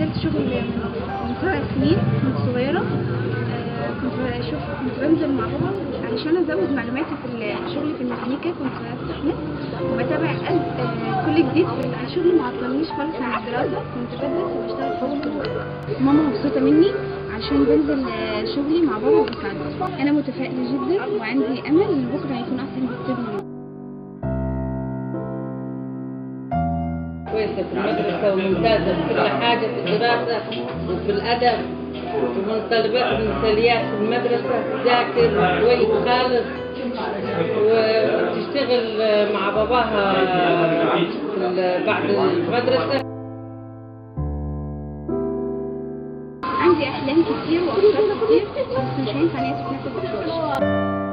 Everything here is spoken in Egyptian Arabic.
دخلت شغل من من سبع سنين كنت صغيرة آه، كنت بشوف كنت بنزل مع بابا علشان ازود معلوماتي في الشغل في الميكانيكا كنت بفتح نت وبتابع قلب آه، كل جديد في الشغل ما عطلنيش خالص عن الدراسة كنت بدرس وبشتغل في أول ماما مبسوطة مني عشان بنزل آه، شغلي مع بابا وبساعده أنا متفائلة جدا وعندي أمل إن بكرة هيكون أحسن بكتير من اليوم. كويسة في المدرسة وممتازة في كل حاجة في الدراسة وفي الأدب ومن طالبات المثاليات في المدرسة تذاكر كويس خالص وتشتغل مع باباها في ال- بعد المدرسة عندي أحلام كتير وأفكار كتير بس مش هينفع إن هي تتنفذ دلوقتي.